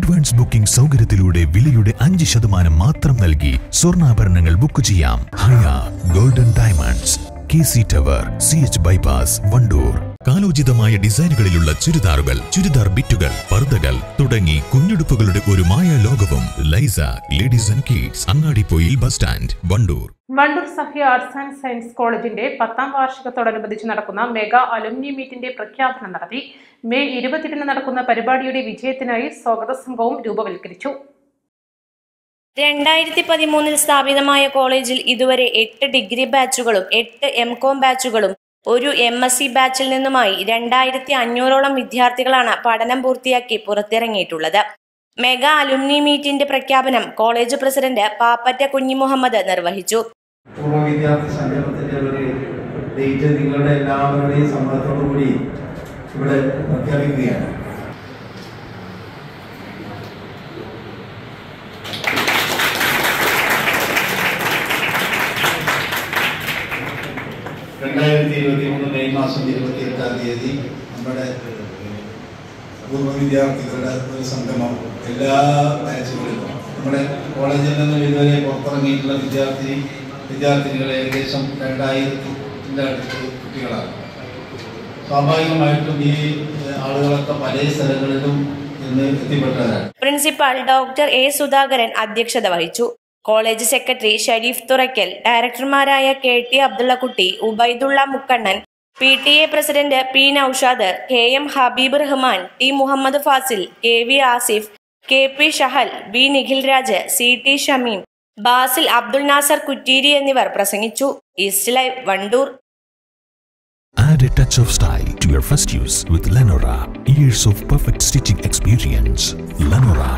Advance booking സൗകര്യത്തിലൂടെ വിലയുടെ അഞ്ച് ശതമാനം മാത്രം നൽകി സ്വർണ്ണാഭരണങ്ങൾ ബുക്ക് ചെയ്യാം Haya golden diamonds K C tower C H bypass Wandoor കാലോചിതമായ ഡിസൈനുകളിലുള്ള ചുരിദാറുകൾ ചുരിദാർ ബിറ്റുകൾ പർദ്ദകൾ തുടങ്ങി കുഞ്ഞുടുപ്പുകളുടെ ഒരു മായ ലോകവും Lisa ladies and kids Angadipoyil bus stand Wandoor Wandoor Sahya arts and science കോളേജിന്റെ പത്താം വാർഷികത്തോടനുബന്ധിച്ച് നടക്കുന്ന മെഗാ അലുമിനി മീറ്റിന്റെ പ്രഖ്യാപനം നടത്തി മെയ് ഇരുപത്തിയെട്ടിന് നടക്കുന്ന പരിപാടിയുടെ വിജയത്തിനായി സ്വാഗത സംഘവും രൂപവൽക്കരിച്ചു രണ്ടായിരത്തി പതിമൂന്നിൽ സ്ഥാപിതമായ കോളേജിൽ ഇതുവരെ എട്ട് ഡിഗ്രി ബാച്ചുകളും എട്ട് എം കോം ബാച്ചുകളും ഒരു എം എസ് സി ബാച്ചിൽ നിന്നുമായി രണ്ടായിരത്തി അഞ്ഞൂറോളം വിദ്യാർത്ഥികളാണ് പഠനം പൂർത്തിയാക്കി പുറത്തിറങ്ങിയിട്ടുള്ളത് മെഗാ അലുമിനി മീറ്റിന്റെ പ്രഖ്യാപനം കോളേജ് പ്രസിഡന്റ് പാപ്പറ്റ കുഞ്ഞിമുഹമ്മദ് നിർവഹിച്ചു പൂർവ്വ വിദ്യാർത്ഥി സംഗമത്തിന്റെ ഒരു ഡേറ്റ് നിങ്ങളുടെ എല്ലാവരുടെയും സമ്മതത്തോടു കൂടി ഇവിടെ പ്രഖ്യാപിക്കുകയാണ് രണ്ടായിരത്തി ഇരുപത്തി മൂന്ന് മെയ് മാസം ഇരുപത്തി എട്ടാം തീയതി നമ്മുടെ പൂർവ്വ വിദ്യാർത്ഥികളുടെ ഒരു സംഗമം എല്ലാ ബാച്ചുകളിലും നമ്മുടെ കോളേജിൽ നിന്നും ഇതുവരെ പുറത്തിറങ്ങിയിട്ടുള്ള വിദ്യാർത്ഥി വിദ്യാർത്ഥിനികൾ ഏകദേശം രണ്ടായിരത്തിൻ്റെ അടുത്ത് കുട്ടികളാണ് സ്വാഭാവികമായിട്ടും ഈ ഏഹ്, ആളുകളൊക്കെ പല സ്ഥലങ്ങളിലും ഇന്ന് എത്തിപ്പെട്ടവരാണ് പ്രിൻസിപ്പാൾ ഡോക്ടർ എ സുധാകരൻ അധ്യക്ഷത വഹിച്ചു കോളേജ് സെക്രട്ടറി ഷരീഫ് തുറയ്ക്കൽ ഡയറക്ടർമാരായ K T Abdullakutty Ubaidulla Mukkannan P T A president P Noushad K M Habeeb Rahman T Muhammed Fazil K V Asif K P Shahal B Nikhil Raj C T Shameem Basil Abdul Nasar Kutteeri എന്നിവർ പ്രസംഗിച്ചു east live Wandoor Add a touch of style to your first use with Lenora. Years of perfect stitching experience. Lenora